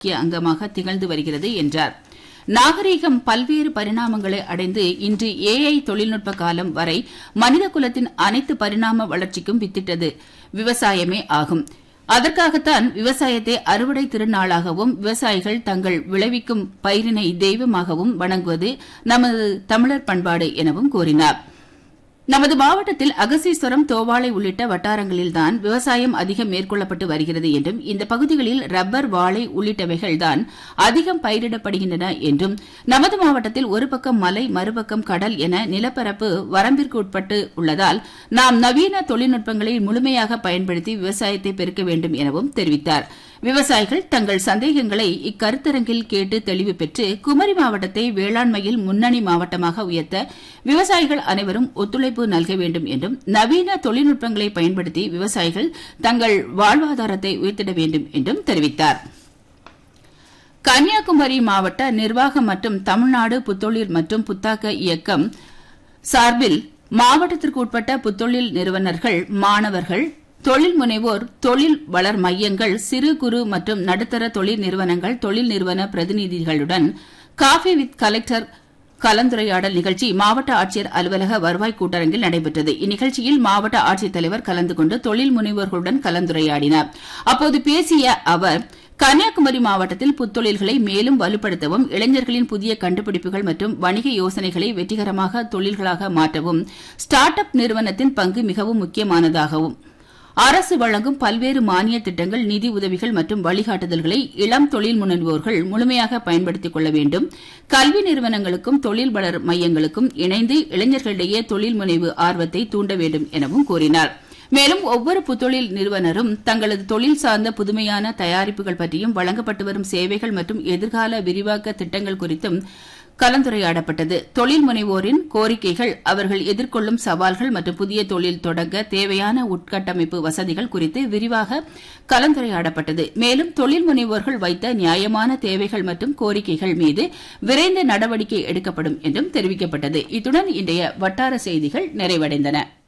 முக்கிய அங்கமாக திகழ்ந்து வருகிறது என்றார் நாகரீகம் பல்வேறு பரிணாமங்களை அடைந்து இன்று ஏஐ தொழில்நுட்ப காலம் வரை மனித குலத்தின் அனைத்து பரிணாம வளர்ச்சிக்கும் வித்திட்டது விவசாயமே ஆகும் அதற்காகத்தான் விவசாயத்தை அறுவடை திருநாளாகவும் விவசாயிகள் தங்கள் விளைவிக்கும் பயிரினை தெய்வமாகவும் வணங்குவது நமது தமிழர் பண்பாடு எனவும் கூறினார் நமது மாவட்டத்தில் அகசீஸ்வரம் தோவாளை உள்ளிட்ட வட்டாரங்களில்தான் விவசாயம் அதிகம் மேற்கொள்ளப்பட்டு வருகிறது என்றும் இந்த பகுதிகளில் ரப்பர் வாழை உள்ளிட்டவைகள்தான் அதிகம் பயிரிடப்படுகின்றன என்றும் நமது மாவட்டத்தில் ஒரு பக்கம் மலை மறுபக்கம் கடல் என நிலப்பரப்பு வரம்பிற்கு உட்பட்டு உள்ளதால் நாம் நவீன தொழில்நுட்பங்களை முழுமையாக பயன்படுத்தி விவசாயத்தை பெருக்க வேண்டும் எனவும் தெரிவித்தார் விவசாயிகள் தங்கள் சந்தேகங்களை இக்கருத்தரங்கில் கேட்டு தெளிவு பெற்று குமரி மாவட்டத்தை வேளாண்மையில் முன்னணி மாவட்டமாக உயர்த்த விவசாயிகள் அனைவரும் ஒத்துழைப்பு நல்க வேண்டும் என்றும் நவீன தொழில்நுட்பங்களை பயன்படுத்தி விவசாயிகள் தங்கள் வாழ்வாதாரத்தை உயர்த்திட வேண்டும் என்றும் தெரிவித்தார் கன்னியாகுமரி மாவட்ட நிர்வாகம் மற்றும் தமிழ்நாடு புத்தொழில் மற்றும் புத்தாக்க இயக்கம் சார்பில் மாவட்டத்திற்கு உட்பட்ட புத்தொழில் நிறுவனர்கள் மாணவர்கள் தொழில் முனைவோர் தொழில் வளர் மையங்கள் சிறு குறு மற்றும் நடுத்தர தொழில் நிறுவனங்கள் தொழில் நிறுவன பிரதிநிதிகளுடன் காஃபி வித் கலெக்டர் கலந்துரையாடல் நிகழ்ச்சி மாவட்ட ஆட்சியர் அலுவலக வருவாய் கூட்டரங்கில் நடைபெற்றது இந்நிகழ்ச்சியில் மாவட்ட ஆட்சித்தலைவர் கலந்து கொண்டு தொழில் முனைவோர்களுடன் கலந்துரையாடினார் அப்போது பேசிய அவர் கன்னியாகுமரி மாவட்டத்தில் புத்தொழில்களை மேலும் வலுப்படுத்தவும் இளைஞர்களின் புதிய கண்டுபிடிப்புகள் மற்றும் வணிக யோசனைகளை வெற்றிகரமாக தொழில்களாக மாற்றவும் ஸ்டார்ட் அப் நிறுவனத்தின் பங்கு மிகவும் முக்கியமானதாகவும் அரசு வழங்கும் பல்வேறு மானிய திட்டங்கள் நிதி உதவிகள் மற்றும் வழிகாட்டுதல்களை இளம் தொழில் முனைவோர்கள் முழுமையாக பயன்படுத்திக் கொள்ள வேண்டும் கல்வி நிறுவனங்களுக்கும் தொழில் வளர் மையங்களுக்கும் இணைந்து இளைஞர்களிடையே தொழில் முனைவு ஆர்வத்தை தூண்ட வேண்டும் எனவும் கூறினார் மேலும் ஒவ்வொரு புத்தொழில் நிறுவனரும் தங்களது தொழில் சார்ந்த புதுமையான தயாரிப்புகள் பற்றியும் வழங்கப்பட்டு வரும் சேவைகள் மற்றும் எதிர்கால விரிவாக்க திட்டங்கள் குறித்தும் கலந்துரையாடப்பட்டது தொழில் முனைவோரின் கோரிக்கைகள் அவர்கள் எதிர்கொள்ளும் சவால்கள் மற்றும் புதிய தொழில் தொடங்க தேவையான உட்கட்டமைப்பு வசதிகள் குறித்து விரிவாக கலந்துரையாடப்பட்டது மேலும் தொழில் முனைவோர்கள் வைத்த நியாயமான தேவைகள் மற்றும் கோரிக்கைகள் மீது விரைந்து நடவடிக்கை எடுக்கப்படும் என்றும் தெரிவிக்கப்பட்டது இத்துடன் இன்றைய வட்டார செய்திகள் நிறைவடைந்தன